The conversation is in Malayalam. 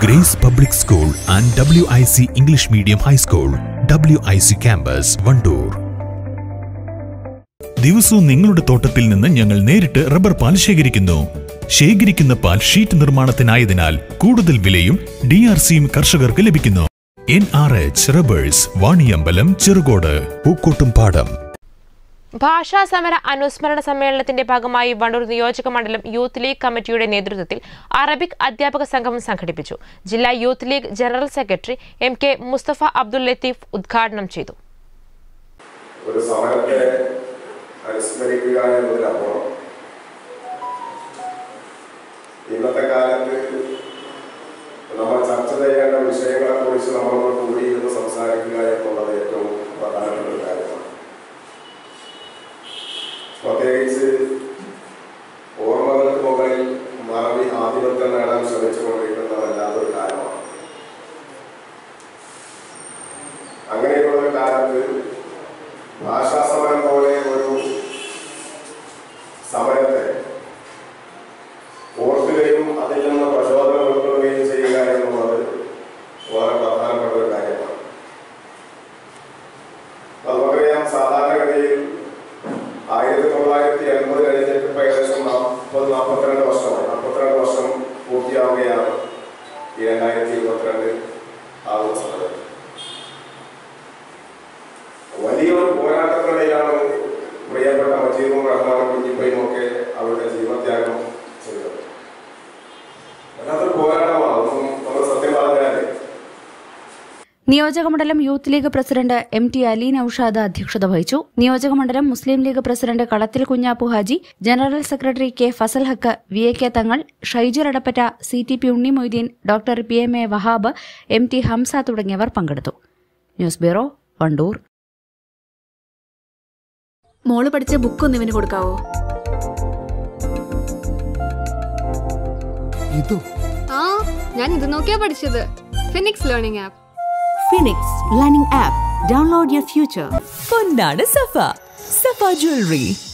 grace public school and W I C English medium high school W I C campus Wandoor ദിവസവും നിങ്ങളുടെ തോട്ടത്തിൽ നിന്ന് ഞങ്ങൾ നേരിട്ട് റബ്ബർ പാൽ ശേഖരിക്കുന്നു ശേഖരിക്കുന്ന പാൽ ഷീറ്റ് നിർമ്മാണത്തിനായതിനാൽ കൂടുതൽ വിലയും ഡി ആർ സിയും കർഷകർക്ക് ലഭിക്കുന്നു N R H rubbers Vaniyambalam Cherukode Pookkottumpadam ഭാഷാ സമര അനുസ്മരണ സമ്മേളനത്തിന്റെ ഭാഗമായി വണ്ടൂർ നിയോജക മണ്ഡലം യൂത്ത് ലീഗ് കമ്മിറ്റിയുടെ നേതൃത്വത്തിൽ അറബിക് അധ്യാപക സംഘം സംഘടിപ്പിച്ചു ജില്ലാ Youth League general secretary M K Musthafa Abdul Latheef ഉദ്ഘാടനം ചെയ്തു ഒരു സമരത്തെ അനുസ്മരിക്കുക എന്നതിനപ്പുറം ഇന്നത്തെ കാലത്ത് നമ്മൾ ചർച്ച ചെയ്യേണ്ട വിഷയങ്ങളെ കുറിച്ച് നമ്മളോട് കൂടിയിരുന്ന് സംസാരിക്കുക എന്നുള്ളത് ഏറ്റവും പ്രധാനപ്പെട്ട ഒരു കാര്യമാണ് പ്രത്യേകിച്ച് ഓർമ്മകൾക്ക് മുകളിൽ മറവി ആധിപത്യം നേടാൻ ശ്രമിച്ചുകൊണ്ടിരിക്കുന്ന വല്ലാത്തൊരു കാലമാണ് അങ്ങനെയുള്ള ഒരു കാലത്ത് ഭാഷാ സമരം പോലെ ഒരു സമരത്തെ ഓർക്കുകയും അതിൽ നിന്ന് പ്രചോദനം ഉൾക്കൊള്ളുകയും ചെയ്യുക എന്നുള്ളത് വളരെ പ്രധാനപ്പെട്ട ഒരു കാര്യമാണ് നമുക്കറിയാം സാധാരണഗതിയിൽ ആയിരത്തി തൊള്ളായിരത്തി എൺപത് കഴിഞ്ഞിട്ട് ഇപ്പൊ ഏകദേശം നാൽപ്പത് നാൽപ്പത്തിരണ്ട് വർഷമായി നാൽപ്പത്തിരണ്ട് വർഷം പൂർത്തിയാവുകയാണ് ഈ രണ്ടായിരത്തി ഇരുപത്തിരണ്ട് ആകുന്ന സമയത്ത് വലിയൊരു പോരാട്ടത്തിനിടയിലാണ് പ്രിയപ്പെട്ട മജീദും റഹ്മാനും കുഞ്ഞിപ്പയും ഒക്കെ അവരുടെ ജീവത്യാഗം ചെയ്തത് വല്ലാത്തൊരു പോരാട്ടമാണ് ഒന്നും നമ്മൾ സത്യം പറഞ്ഞാല് നിയോജകമണ്ഡലം Youth League president M T Ali Naushad അധ്യക്ഷത വഹിച്ചു നിയോജകമണ്ഡലം Muslim League president Kalathil Kunhappu Haji general secretary K Fazal Haq V A K Thangal Shaijar Edappatta C T P Unni Moideen doctor P M A Wahab M T Hamza തുടങ്ങിയവർ പങ്കെടുത്തു ന്യൂസ് ബ്യൂറോ വണ്ടൂർ മോള് പഠിച്ച ബുക്ക് ഒന്ന് ഇവന് കൊടുക്കാവോ ഇതോ ആ ഞാൻ ഇത് നോക്കിയാ പഠിച്ചത് Phoenix learning app Phoenix learning app download your future പൊന്നാണ് സഫ സഫ ജ്വല്ലറി